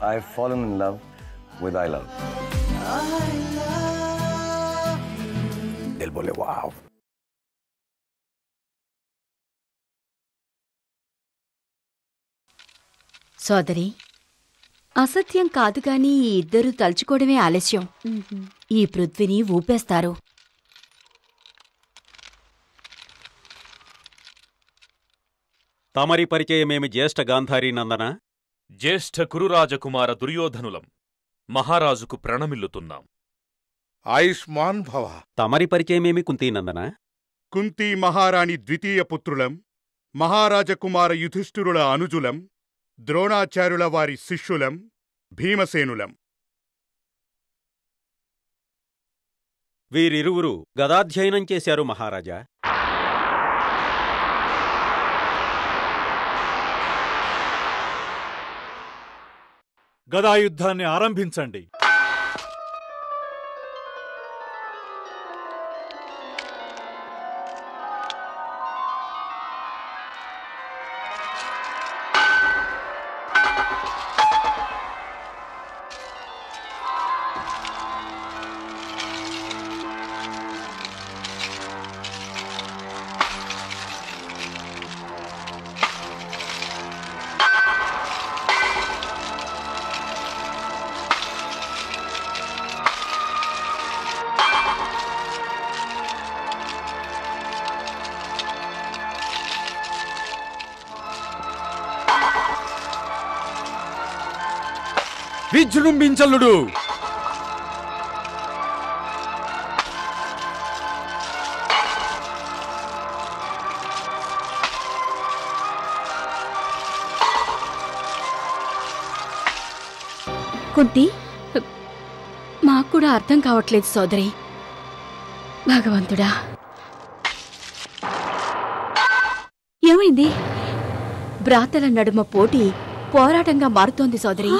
I've fallen in love with I Love. Del bole wow. సోదరి అసత్యం కాదు గాని ఈ ఇద్దరు తలుచుకోవడమే ఆలస్యం ఈ పృథ్వీని ఊపేస్తారు తమరి పరిచయమేమి జ్యేష్ఠ గాంధారీ నందన జ్యేష్ఠ కురురాజకుమార దుర్యోధనులం మహారాజుకు ప్రణమిల్లుతున్నాం ఆయుష్మాన్ భవ తమరి పరిచయమేమి కుంతీనందన కుంతీ మహారాణి ద్వితీయ పుత్రులం మహారాజకుమార యుధిష్ఠిరుల అనుజులం ద్రోణాచార్యుల వారి శిష్యులం భీమసేనులం వీరిరువురు గదాధ్యయనం చేశారు మహారాజా గదాయుద్ధాన్ని ఆరంభించండి విజృంభించలుడు కుంతి మాకు కూడా అర్థం కావట్లేదు సోదరి భగవంతుడా ఏమైంది భ్రాతల నడుమ పోటీ పోరాటంగా మారుతోంది సోదరి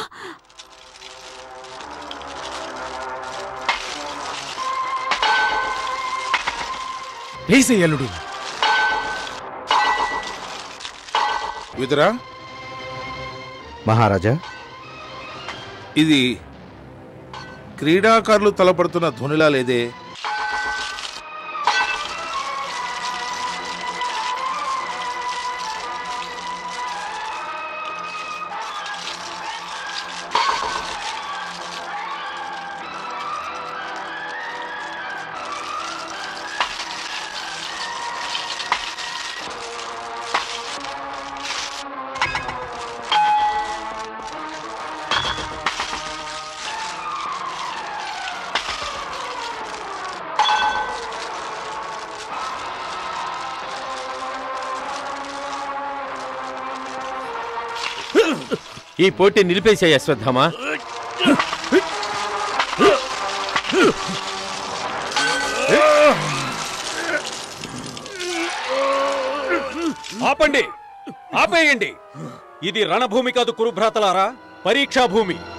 వేసేయలుడు విదురా మహారాజా ఇది క్రీడాకారులు తలపడుతున్న ధ్వనిలా లేదే ఈ పోటీ నిలిపేశాయి అశ్వత్థామా ఆపండి ఆపేయండి ఇది రణభూమి కాదు కురుభ్రాతలారా పరీక్షా భూమి